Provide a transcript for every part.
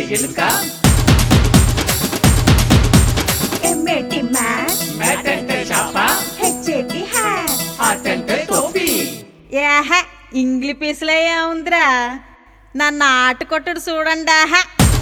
ఎలుక ఎమ్మేటి mat mat అంటే చాప హెచ్చేటి హ్యాట్ హాట్ అంటే టోపీ ఏహ ఇంగ్లీ పీసులో ఏముందిరా నన్ను ఆట కొట్టుడు చూడండి ఆహా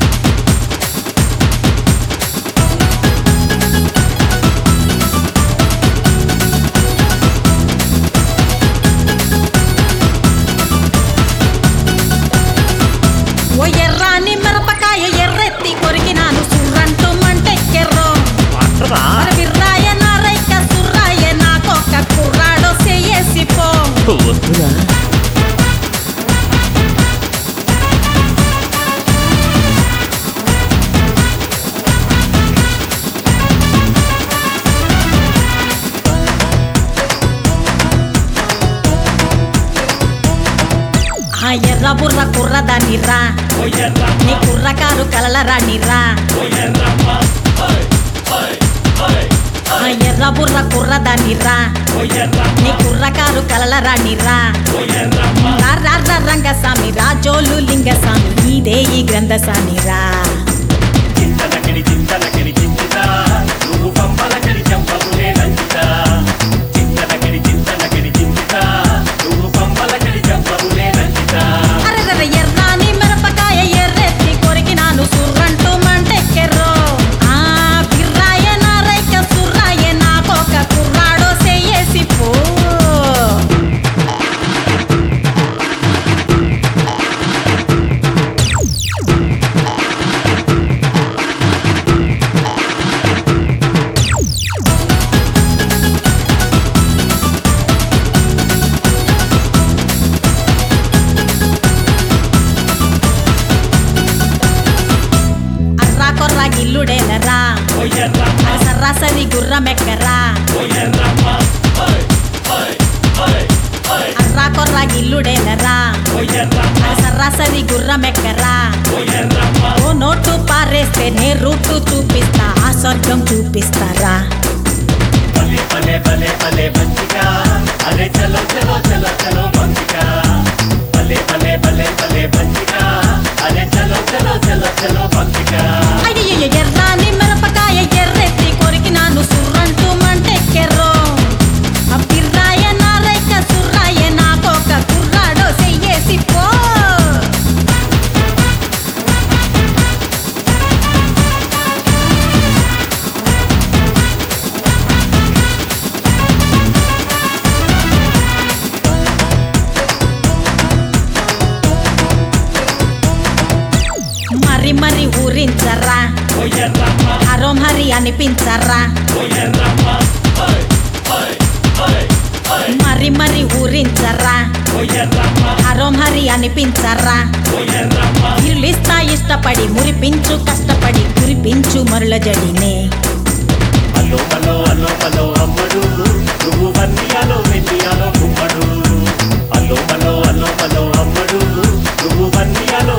ఓ ఎర్రాని మిరపకాయ ఎర్రెత్తి కొరికినాను సుర్రంటూ మంటెక్కెర్రో మరి బిర్రాయ నారైక సుర్రాయ నాకొక కుర్రాడో చెయ్యేసి పో వద్దురా ఆ ఎర్ర బుర్ర కుర్రదానిరా నీ కుర్రకారు కలలరానిరా ఆ ఎర్ర బుర్ర కుర్రదానిరా నీ కుర్రకారు కలలరానిరా రార్ర రంగస్వామి రాజోలు లింగస్వామి ఇదే ఈ గ్రంథసామిరా చింతలకిడి చింతలకిడి చింతిత నువ్వు పంపలకిడి చంపములే నంచిత చింతలకిడి చింతలకిడి చింతిత నువ్వు పంపలకిడి చంపములే నంచిత అరెర్ర ఎర్రాని మిరపకాయ ఎర్రెత్తి కొరికినాను సుర్రంటూ మంటెక్కెర్రో ఆ బిర్రాయ నారైక సుర్రాయ నాకొక కుర్రాడో చెయ్యేసి పో అర్రా కొర్రా గిల్లుడేలరా అది సరాసరి గుర్రమెక్కరా అర్రా కొర్రా గిల్లుడేలరా అది సరాసరి గుర్రమెక్కరా ఓ నోటు పారేస్తే నే రూటు చూపిస్తా ఆ స్వర్గం చూపిస్తారా భలే భలే భలే భలే మంచిగా అరే చలో చలో చలో చలో మంచిగా భలే భలే భలే భలే మంచిగా అరే చలో చలో చలో చలో మంచిగా అయ్యయ్య ఎర్రాని మిరపకాయ ఎర్రెత్తి కొరికినాను సుర్రంటూ మంటెక్కెర్రో ఆ పిర్రాయ నారైక సుర్రాయ నాకొక కుర్రాడో చెయ్యేసి పో మరి మరి ఊరించరా హరోం హరి అనిపించరా మరి మరి ఊరించరా హరోం హరి అనిపించరా ఇరులిస్తా ఇష్టపడి మురిపించు కష్టపడి కురిపించు మరుల జడినే అలో అలో అలో అలో అమ్మడు నువ్వు వన్నియాలో వెన్నియాలో గుమ్మడు అలో అలో అలో అలో అమ్మడు నువ్వు వన్నియాలో